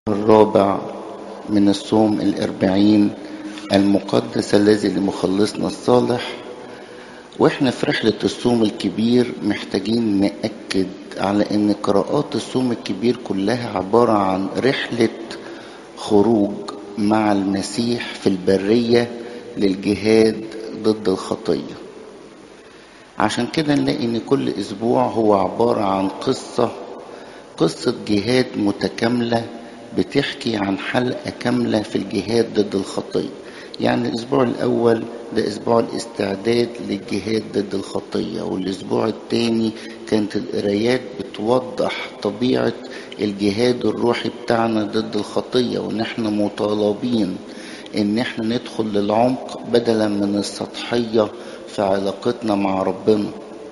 الرابع من الصوم الأربعين المقدس الذي لمخلصنا الصالح واحنا في رحلة الصوم الكبير محتاجين نأكد على ان قراءات الصوم الكبير كلها عبارة عن رحلة خروج مع المسيح في البرية للجهاد ضد الخطية عشان كده نلاقي ان كل اسبوع هو عبارة عن قصة قصة جهاد متكاملة بتحكي عن حلقة كاملة في الجهاد ضد الخطية يعني الأسبوع الأول ده أسبوع الاستعداد للجهاد ضد الخطية والأسبوع الثاني كانت القرايات بتوضح طبيعة الجهاد الروحي بتاعنا ضد الخطية وإن احنا مطالبين إن احنا ندخل للعمق بدلا من السطحية في علاقتنا مع ربنا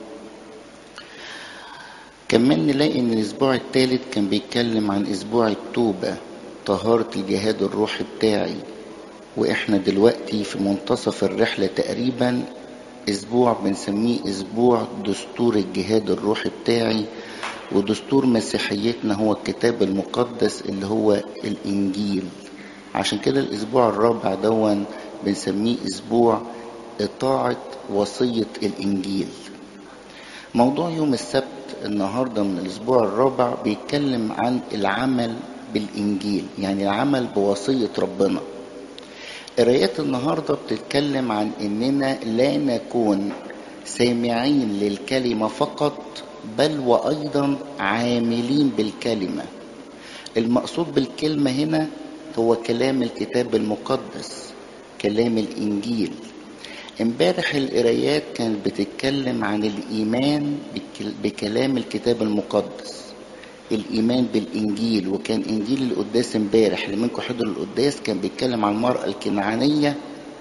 كمان نلاقي ان الاسبوع الثالث كان بيتكلم عن اسبوع التوبة طهارة الجهاد الروحي بتاعي واحنا دلوقتي في منتصف الرحلة تقريبا اسبوع بنسميه اسبوع دستور الجهاد الروحي بتاعي ودستور مسيحيتنا هو الكتاب المقدس اللي هو الانجيل عشان كده الاسبوع الرابع دون بنسميه اسبوع اطاعة وصية الانجيل موضوع يوم السبت النهارده من الاسبوع الرابع بيتكلم عن العمل بالانجيل يعني العمل بوصيه ربنا قرايات النهارده بتتكلم عن اننا لا نكون سامعين للكلمه فقط بل وايضا عاملين بالكلمه المقصود بالكلمه هنا هو كلام الكتاب المقدس كلام الانجيل امبارح القرايات كانت بتتكلم عن الايمان بكلام الكتاب المقدس الايمان بالانجيل وكان انجيل القداس امبارح اللي منكم حضروا القداس كان بيتكلم عن المراه الكنعانيه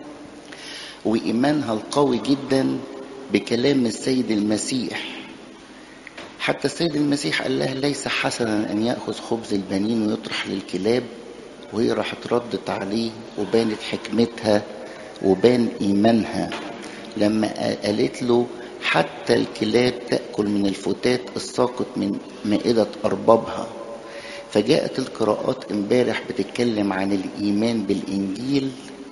وايمانها القوي جدا بكلام السيد المسيح حتى السيد المسيح قال لها ليس حسنا ان ياخذ خبز البنين ويطرح للكلاب وهي راحت ردت عليه وبانت حكمتها وبان ايمانها لما قالت له حتى الكلاب تاكل من الفتات الساقط من مائده اربابها فجاءت القراءات امبارح بتتكلم عن الايمان بالانجيل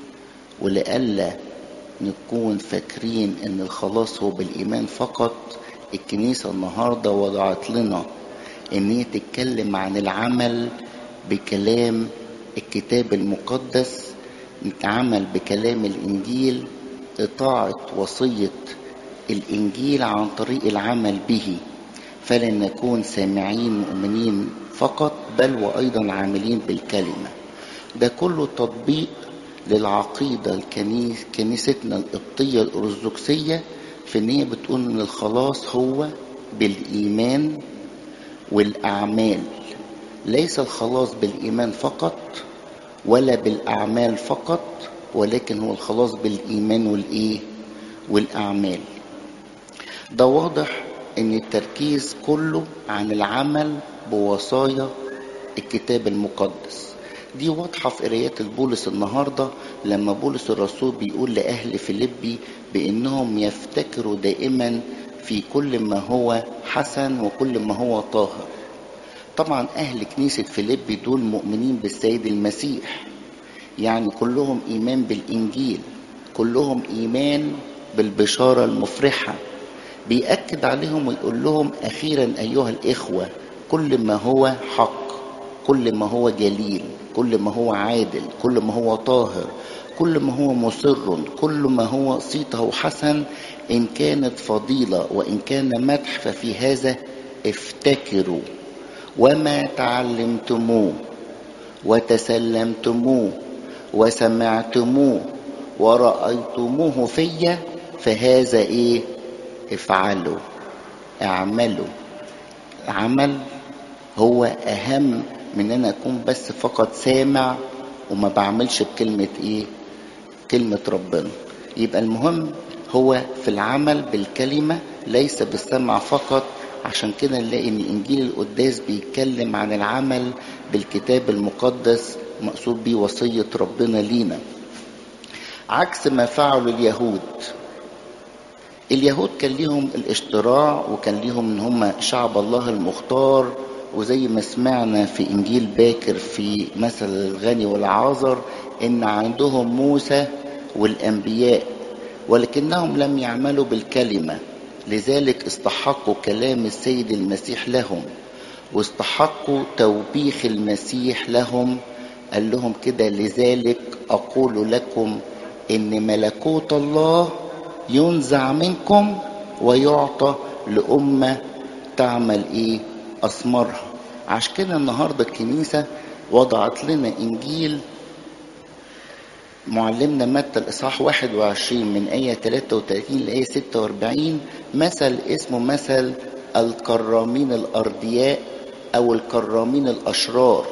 ولئلا نكون فاكرين ان الخلاص هو بالايمان فقط الكنيسه النهارده وضعت لنا ان هي تتكلم عن العمل بكلام الكتاب المقدس نتعامل بكلام الانجيل اطاعه وصيه الانجيل عن طريق العمل به فلن نكون سامعين مؤمنين فقط بل وايضا عاملين بالكلمه ده كله تطبيق للعقيده الكنيس كنيستنا القبطيه الارثوذكسيه في ان هي بتقول ان الخلاص هو بالايمان والاعمال ليس الخلاص بالايمان فقط ولا بالاعمال فقط ولكن هو الخلاص بالايمان والايه والاعمال ده واضح ان التركيز كله عن العمل بوصايا الكتاب المقدس دي واضحه في قرايات البولس النهارده لما بولس الرسول بيقول لاهل فيليبي بانهم يفتكروا دائما في كل ما هو حسن وكل ما هو طاهر طبعا اهل كنيسه فيليبي دول مؤمنين بالسيد المسيح يعني كلهم ايمان بالانجيل كلهم ايمان بالبشاره المفرحه بيأكد عليهم ويقول لهم اخيرا ايها الاخوه كل ما هو حق كل ما هو جليل كل ما هو عادل كل ما هو طاهر كل ما هو مصر كل ما هو صيته حسن ان كانت فضيله وان كان مدح ففي هذا افتكروا وما تعلمتموه وتسلمتموه وسمعتموه ورأيتموه فيا فهذا ايه افعلوا اعملوا عمل هو اهم من ان اكون بس فقط سامع وما بعملش بكلمة ايه كلمة ربنا يبقى المهم هو في العمل بالكلمة ليس بالسمع فقط عشان كده نلاقي ان انجيل القداس بيتكلم عن العمل بالكتاب المقدس مقصود بيه وصية ربنا لينا عكس ما فعلوا اليهود اليهود كان ليهم الاشتراع وكان ليهم ان هم شعب الله المختار وزي ما سمعنا في انجيل باكر في مثل الغني والعازر ان عندهم موسى والانبياء ولكنهم لم يعملوا بالكلمه لذلك استحقوا كلام السيد المسيح لهم واستحقوا توبيخ المسيح لهم قال لهم كده لذلك اقول لكم ان ملكوت الله ينزع منكم ويعطى لامه تعمل ايه اثمارها عشان كده النهارده الكنيسه وضعت لنا انجيل معلمنا متى الاصحاح 21 من ايه 33 لايه 46 مثل اسمه مثل الكرامين الاردياء او الكرامين الاشرار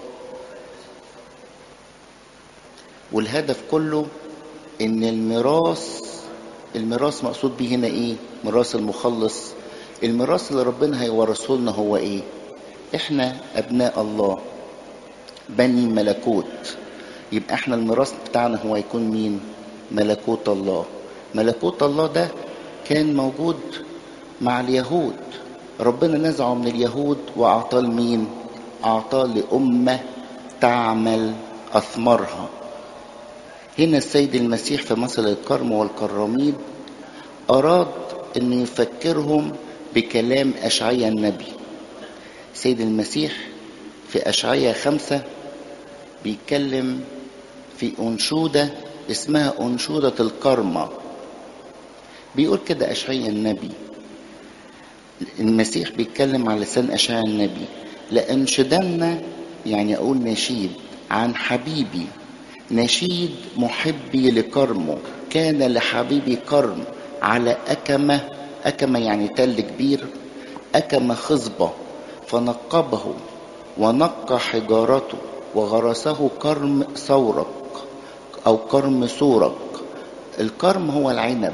والهدف كله ان الميراث الميراث مقصود به هنا ايه ميراث المخلص الميراث اللي ربنا هيورثه لنا هو ايه احنا ابناء الله بني ملكوت يبقى احنا الميراث بتاعنا هو يكون مين ملكوت الله ملكوت الله ده كان موجود مع اليهود ربنا نزعه من اليهود واعطاه لمين اعطاه لامه تعمل اثمارها هنا السيد المسيح في مثل الكرم والكرامين اراد ان يفكرهم بكلام اشعيا النبي سيد المسيح في اشعيا خمسة بيتكلم في انشودة اسمها انشودة الكرمة بيقول كده اشعيا النبي المسيح بيتكلم على لسان اشعيا النبي لانشدن يعني اقول نشيد عن حبيبي نشيد محبي لكرمه كان لحبيبي كرم على أكمة أكمة يعني تل كبير أكمة خصبة فنقبه ونقى حجارته وغرسه كرم ثورق أو كرم سورق الكرم هو العنب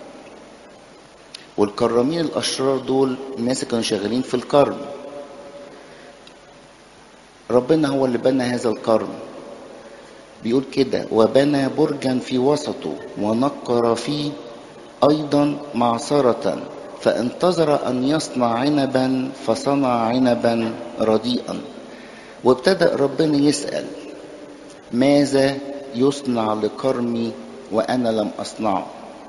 والكرامين الأشرار دول الناس اللي كانوا شغالين في الكرم ربنا هو اللي بنى هذا الكرم بيقول كده وبنى برجا في وسطه ونقر فيه أيضا معصرة فانتظر أن يصنع عنبا فصنع عنبا رديئا وابتدأ ربنا يسأل ماذا يصنع لكرمي وأنا لم أصنعه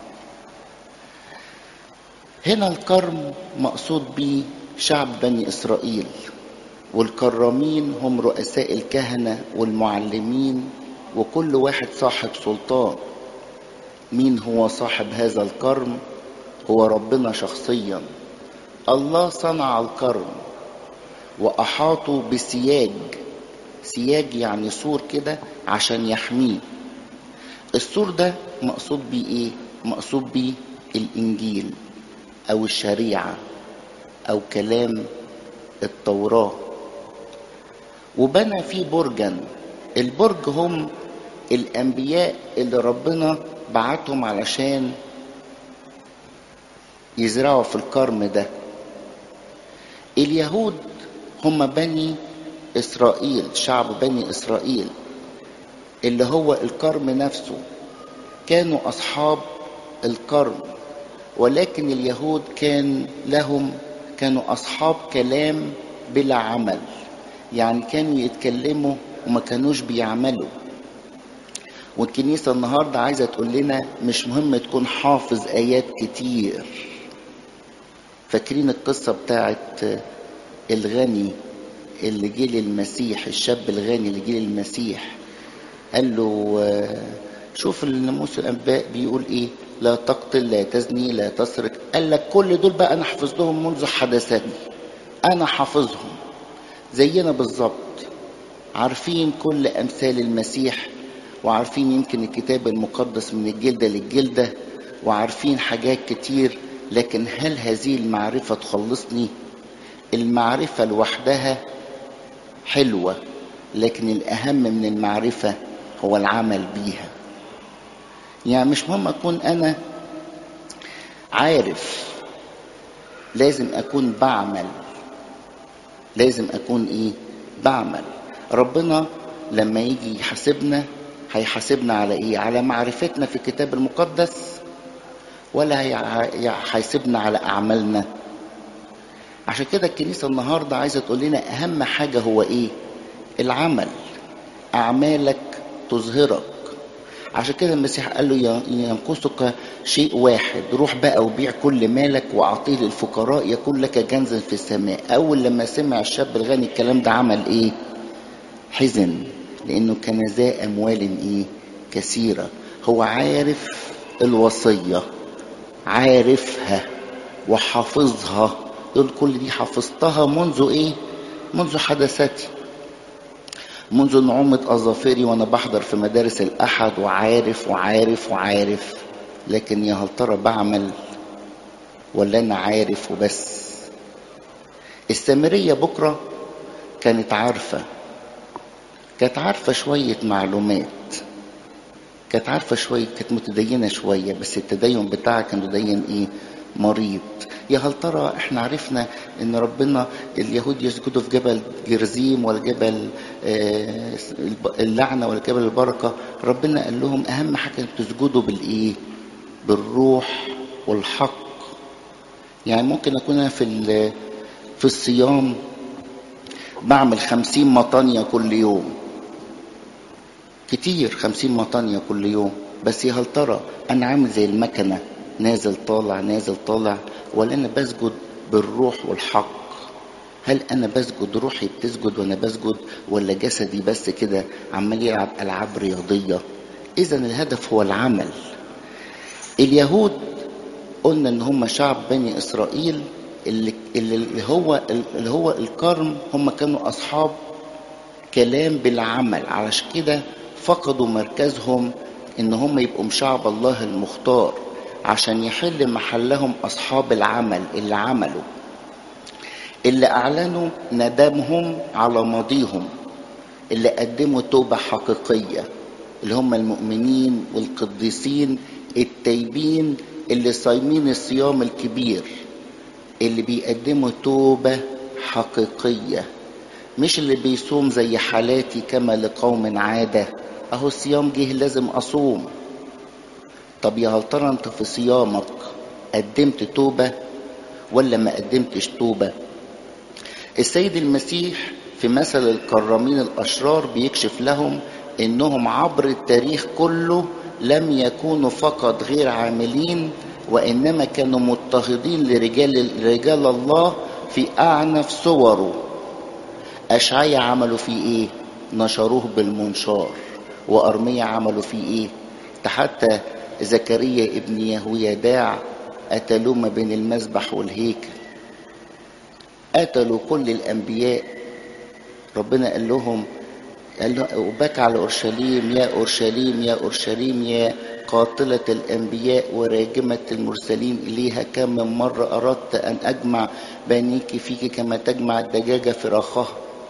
هنا الكرم مقصود به شعب بني إسرائيل والكرامين هم رؤساء الكهنة والمعلمين وكل واحد صاحب سلطان مين هو صاحب هذا الكرم هو ربنا شخصيا الله صنع الكرم واحاطه بسياج سياج يعني سور كده عشان يحميه السور ده مقصود بيه ايه مقصود بيه الانجيل او الشريعه او كلام التوراه وبنى فيه برجا البرج هم الانبياء اللي ربنا بعتهم علشان يزرعوا في الكرم ده اليهود هم بني اسرائيل شعب بني اسرائيل اللي هو الكرم نفسه كانوا اصحاب الكرم ولكن اليهود كان لهم كانوا اصحاب كلام بلا عمل يعني كانوا يتكلموا وما كانوش بيعملوا والكنيسة النهاردة عايزة تقول لنا مش مهم تكون حافظ آيات كتير فاكرين القصة بتاعت الغني اللي جه للمسيح الشاب الغني اللي جه للمسيح قال له شوف الناموس الانباء بيقول ايه لا تقتل لا تزني لا تسرق قال لك كل دول بقى انا حفظتهم منذ حدثني انا حافظهم زينا بالظبط عارفين كل امثال المسيح وعارفين يمكن الكتاب المقدس من الجلده للجلده وعارفين حاجات كتير لكن هل هذه المعرفه تخلصني المعرفه لوحدها حلوه لكن الاهم من المعرفه هو العمل بيها يعني مش مهم اكون انا عارف لازم اكون بعمل لازم اكون ايه بعمل ربنا لما يجي يحاسبنا هيحاسبنا على ايه على معرفتنا في الكتاب المقدس ولا هيحاسبنا على اعمالنا عشان كده الكنيسة النهاردة عايزة تقول لنا أهم حاجة هو إيه العمل أعمالك تظهرك عشان كده المسيح قال له ينقصك شيء واحد روح بقى وبيع كل مالك واعطيه للفقراء يكون لك كنزا في السماء اول لما سمع الشاب الغني الكلام ده عمل ايه حزن لانه كان ذا اموال ايه كثيره هو عارف الوصيه عارفها وحافظها يقول كل دي حفظتها منذ ايه منذ حدثتي منذ نعومة أظافري وأنا بحضر في مدارس الأحد وعارف وعارف وعارف لكن يا هل ترى بعمل ولا أنا عارف وبس السامرية بكرة كانت عارفة كانت عارفة شوية معلومات كانت عارفة شوية كانت متدينة شوية بس التدين بتاعها كان متدين إيه مريض يا هل ترى احنا عرفنا ان ربنا اليهود يسجدوا في جبل جرزيم ولا جبل اللعنه ولا جبل البركه ربنا قال لهم اهم حاجه تسجدوا بالايه بالروح والحق يعني ممكن اكون انا في في الصيام بعمل خمسين مطانية كل يوم كتير خمسين مطانية كل يوم بس يا هل ترى انا عامل زي المكنه نازل طالع نازل طالع ولا انا بسجد بالروح والحق هل انا بسجد روحي بتسجد وانا بسجد ولا جسدي بس كده عمال يلعب العاب رياضيه اذا الهدف هو العمل اليهود قلنا ان هم شعب بني اسرائيل اللي, اللي هو اللي هو الكرم هم كانوا اصحاب كلام بالعمل علشان كده فقدوا مركزهم ان هم يبقوا شعب الله المختار عشان يحل محلهم أصحاب العمل اللي عملوا اللي أعلنوا ندمهم على ماضيهم اللي قدموا توبة حقيقية اللي هم المؤمنين والقديسين التايبين اللي صايمين الصيام الكبير اللي بيقدموا توبة حقيقية مش اللي بيصوم زي حالاتي كما لقوم عادة أهو الصيام جه لازم أصوم طب يا هل ترى انت في صيامك قدمت توبه ولا ما قدمتش توبه السيد المسيح في مثل الكرامين الاشرار بيكشف لهم انهم عبر التاريخ كله لم يكونوا فقط غير عاملين وانما كانوا مضطهدين لرجال رجال الله في اعنف صوره اشعيا عملوا فيه ايه نشروه بالمنشار وارميا عملوا فيه ايه حتى زكريا ابن يهويداع قتلوه ما بين المذبح والهيكل قتلوا كل الانبياء ربنا قال لهم قال له وبكى على اورشليم يا اورشليم يا اورشليم يا قاتلة الانبياء وراجمة المرسلين اليها كم من مرة اردت ان اجمع بنيك فيك كما تجمع الدجاجة فراخها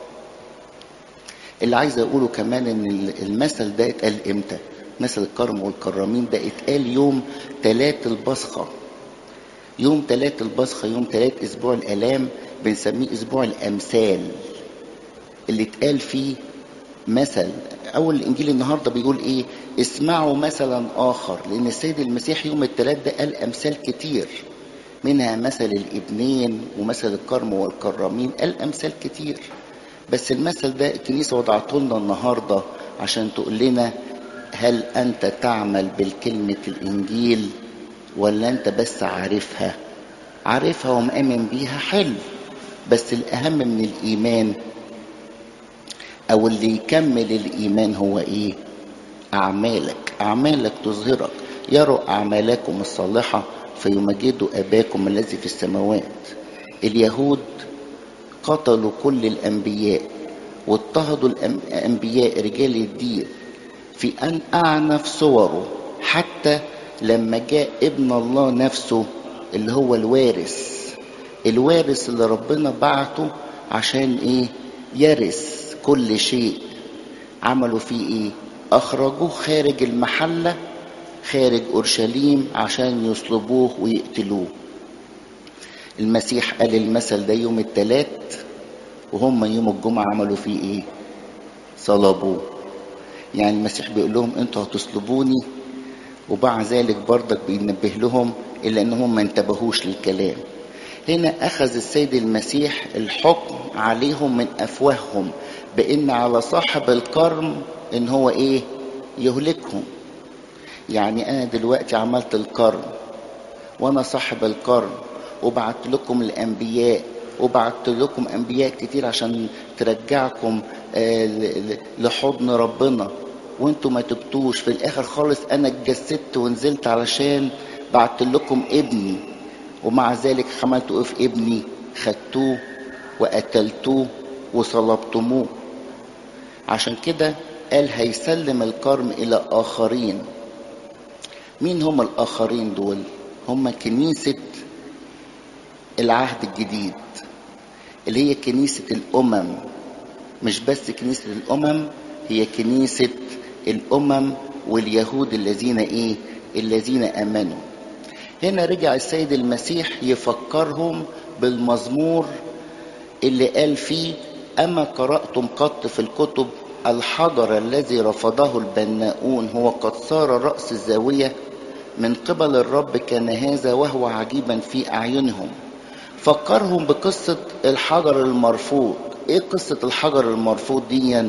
اللي عايز اقوله كمان ان المثل ده اتقال امتى مثل الكرم والكرامين ده اتقال يوم تلات البصخة يوم تلات البصخة يوم تلات اسبوع الالام بنسميه اسبوع الامثال اللي اتقال فيه مثل اول الانجيل النهارده بيقول ايه اسمعوا مثلا اخر لان السيد المسيح يوم الثلاث ده قال امثال كتير منها مثل الابنين ومثل الكرم والكرامين قال امثال كتير بس المثل ده الكنيسه وضعته لنا النهارده عشان تقول لنا هل انت تعمل بالكلمه الانجيل ولا انت بس عارفها عارفها ومؤمن بيها حلو بس الاهم من الايمان او اللي يكمل الايمان هو ايه اعمالك اعمالك تظهرك يروا اعمالكم الصالحه فيمجدوا اباكم الذي في السماوات اليهود قتلوا كل الانبياء واضطهدوا الانبياء رجال الدين في ان اعنف صوره حتى لما جاء ابن الله نفسه اللي هو الوارث الوارث اللي ربنا بعته عشان ايه يرث كل شيء عملوا فيه ايه اخرجوه خارج المحلة خارج اورشليم عشان يصلبوه ويقتلوه المسيح قال المثل ده يوم التلات وهم يوم الجمعة عملوا فيه ايه صلبوه يعني المسيح بيقول لهم انتوا هتصلبوني ومع ذلك برضك بينبه لهم الا انهم ما انتبهوش للكلام هنا أخذ السيد المسيح الحكم عليهم من أفواههم بأن على صاحب الكرم إن هو إيه يهلكهم يعني أنا دلوقتي عملت الكرم وأنا صاحب الكرم وبعت لكم الأنبياء وبعت لكم أنبياء كتير عشان ترجعكم لحضن ربنا وانتوا ما تبتوش في الآخر خالص أنا اتجسدت ونزلت علشان بعت لكم ابني ومع ذلك عملتوا ايه في ابني خدتوه وقتلتوه وصلبتموه عشان كده قال هيسلم الكرم الى اخرين مين هم الاخرين دول هم كنيسة العهد الجديد اللي هي كنيسة الامم مش بس كنيسة الامم هي كنيسة الامم واليهود الذين ايه الذين امنوا هنا رجع السيد المسيح يفكرهم بالمزمور اللي قال فيه أما قرأتم قط في الكتب الحجر الذي رفضه البناؤون هو قد صار رأس الزاوية من قبل الرب كان هذا وهو عجيبا في أعينهم فكرهم بقصة الحجر المرفوض ايه قصة الحجر المرفوض دي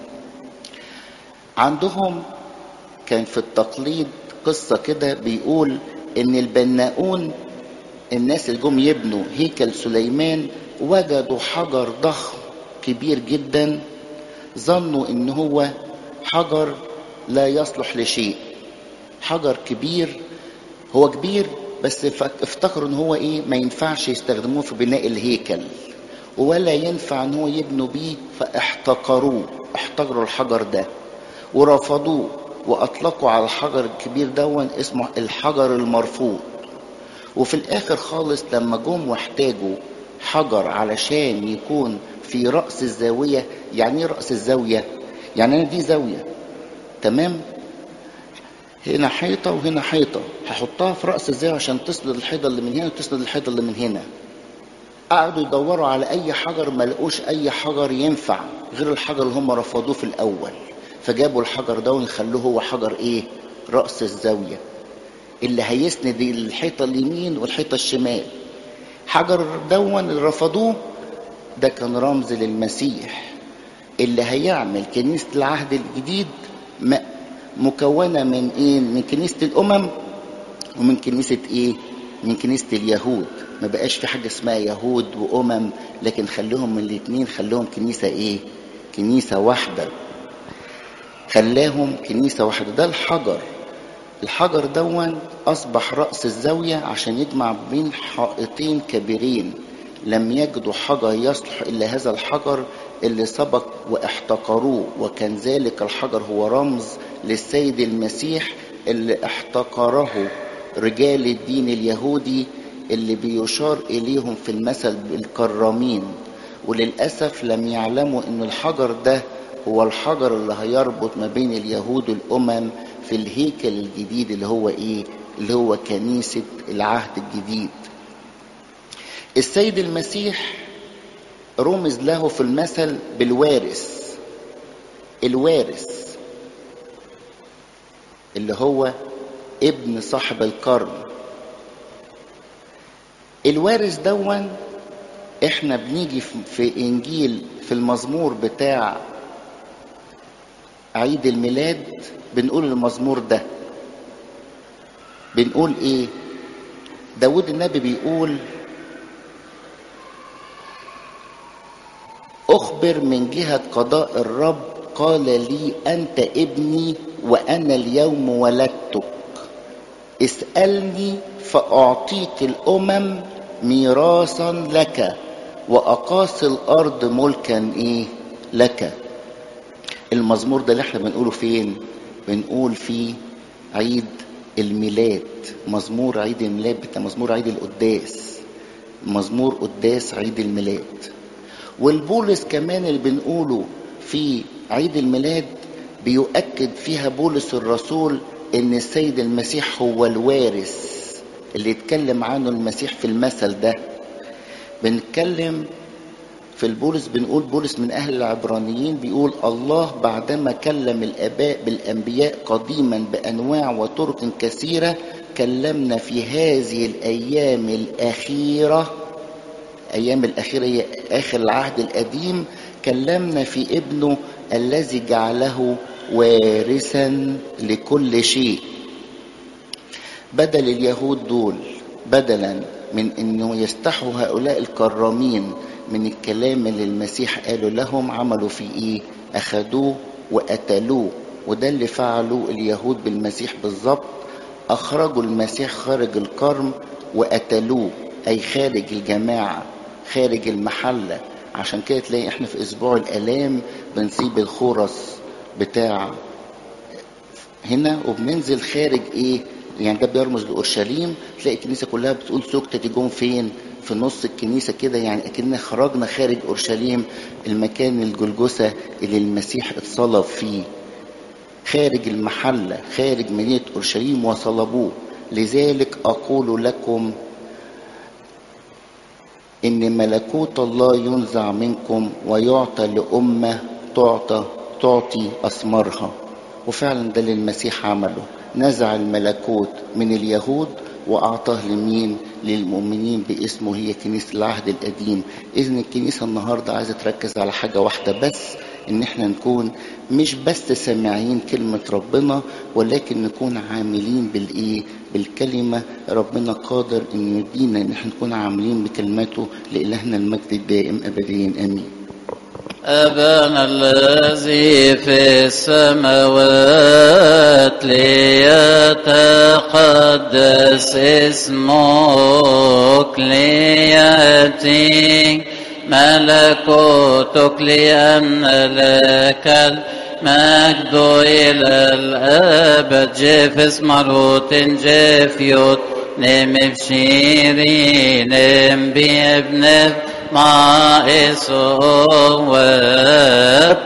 عندهم كان في التقليد قصة كده بيقول ان البناؤون الناس اللي جم يبنوا هيكل سليمان وجدوا حجر ضخم كبير جدا ظنوا ان هو حجر لا يصلح لشيء حجر كبير هو كبير بس افتكروا ان هو ايه ما ينفعش يستخدموه في بناء الهيكل ولا ينفع ان هو يبنوا بيه فاحتقروه احتقروا الحجر ده ورفضوه واطلقوا على الحجر الكبير دون اسمه الحجر المرفوض وفي الاخر خالص لما جم واحتاجوا حجر علشان يكون في راس الزاويه يعني ايه راس الزاويه يعني انا دي زاويه تمام هنا حيطه وهنا حيطه هحطها في راس الزاويه عشان تسند الحيطه اللي من هنا وتسند الحيطه اللي من هنا قعدوا يدوروا على اي حجر ما لقوش اي حجر ينفع غير الحجر اللي هم رفضوه في الاول فجابوا الحجر ده وخلوه هو حجر ايه رأس الزاوية اللي هيسند الحيطة اليمين والحيطة الشمال حجر دون اللي رفضوه ده كان رمز للمسيح اللي هيعمل كنيسة العهد الجديد مكونة من ايه من كنيسة الامم ومن كنيسة ايه من كنيسة اليهود ما بقاش في حاجة اسمها يهود وامم لكن خلوهم من الاتنين خلوهم كنيسة ايه كنيسة واحدة خلاهم كنيسة واحدة ده الحجر الحجر دون أصبح رأس الزاوية عشان يجمع بين حائطين كبيرين لم يجدوا حجر يصلح إلا هذا الحجر اللي سبق واحتقروه وكان ذلك الحجر هو رمز للسيد المسيح اللي احتقره رجال الدين اليهودي اللي بيشار إليهم في المثل بالكرامين وللأسف لم يعلموا أن الحجر ده هو الحجر اللي هيربط ما بين اليهود والأمم في الهيكل الجديد اللي هو إيه؟ اللي هو كنيسة العهد الجديد. السيد المسيح رمز له في المثل بالوارث. الوارث اللي هو ابن صاحب القرن. الوارث دون احنا بنيجي في انجيل في المزمور بتاع عيد الميلاد بنقول المزمور ده بنقول ايه داود النبي بيقول اخبر من جهة قضاء الرب قال لي انت ابني وانا اليوم ولدتك اسألني فاعطيك الامم ميراثا لك واقاصي الارض ملكا ايه لك المزمور ده اللي احنا بنقوله فين بنقول فيه عيد الميلاد مزمور عيد الميلاد بتاع مزمور عيد القداس مزمور قداس عيد الميلاد والبولس كمان اللي بنقوله في عيد الميلاد بيؤكد فيها بولس الرسول ان السيد المسيح هو الوارث اللي اتكلم عنه المسيح في المثل ده بنتكلم في البولس بنقول بولس من أهل العبرانيين بيقول الله بعدما كلم الآباء بالأنبياء قديما بأنواع وطرق كثيرة كلمنا في هذه الأيام الأخيرة أيام الأخيرة هي آخر العهد القديم كلمنا في ابنه الذي جعله وارثا لكل شيء بدل اليهود دول بدلا من انه يستحوا هؤلاء الكرامين من الكلام اللي المسيح قاله لهم عملوا في ايه اخدوه وقتلوه وده اللي فعله اليهود بالمسيح بالظبط اخرجوا المسيح خارج الكرم وقتلوه اي خارج الجماعه خارج المحله عشان كده تلاقي احنا في اسبوع الالام بنسيب الخرس بتاع هنا وبننزل خارج ايه يعني ده بيرمز لاورشليم تلاقي الكنيسه كلها بتقول سكتة جم فين في نص الكنيسه كده يعني اكننا خرجنا خارج اورشليم المكان الجلجثه اللي المسيح اتصلب فيه خارج المحله خارج مدينه اورشليم وصلبوه لذلك اقول لكم ان ملكوت الله ينزع منكم ويعطى لامه تعطى تعطي اثمارها وفعلا ده اللي المسيح عمله نزع الملكوت من اليهود واعطاه لمين للمؤمنين باسمه هي كنيسه العهد القديم اذن الكنيسه النهارده عايزه تركز على حاجه واحده بس ان احنا نكون مش بس سامعين كلمه ربنا ولكن نكون عاملين بالايه بالكلمه ربنا قادر ان يدينا ان احنا نكون عاملين بكلمته لالهنا المجد الدائم ابديا امين أبانا الذي في السماوات ليتقدس اسمك ليأتي ملكوتك لأن لك المجد إلى الأبد جيف مرهوت جيف يوت نم بشيري نم بابن ما إسوه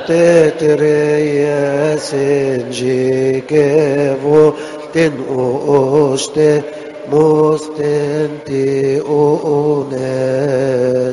Tereyasin jikevo ten oste mostenti one